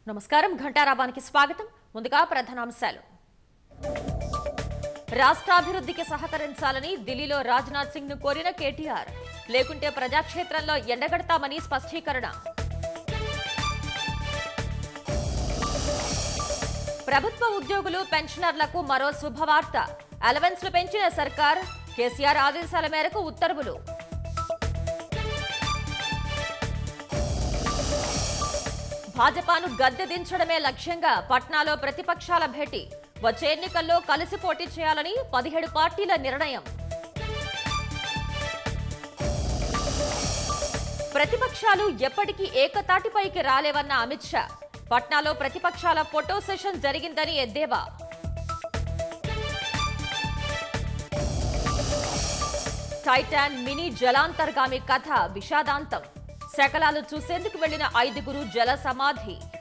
నమస్కారం ఘంటారావానికి స్వాగతం ముందుగా ప్రధానాంశాలు రాష్ట్రాభివృద్ధికి సహకరించాలని ఢిల్లీలో రాజ్నాథ్ సింగ్ ను కోరిన కేటీఆర్ లేకుంటే ప్రజాక్షేత్రంలో ఎండగడతామని స్పష్టీకరణ ప్రభుత్వ ఉద్యోగులు పెన్షనర్లకు మరో శుభవార్త అలవెన్స్లు పెంచిన సర్కార్ కేసీఆర్ ఆదేశాల మేరకు ఉత్తర్వులు భాజపాను గద్దె దించడమే లక్ష్యంగా పట్నాలో ప్రతిపక్షాల భేటీ వచ్చే ఎన్నికల్లో కలిసి పోటీ చేయాలని పదిహేడు పార్టీల నిర్ణయం ప్రతిపక్షాలు ఎప్పటికీ ఏకతాటిపైకి రాలేవన్న అమిత్ షా పట్నాలో ప్రతిపక్షాల ఫోటో సెషన్ జరిగిందని ఎద్దేవా టైటాన్ మినీ జలాంతర్గామి కథ విషాదాంతం శకలాలు చూసేందుకు వెళ్లిన ఐదుగురు జల సమాధి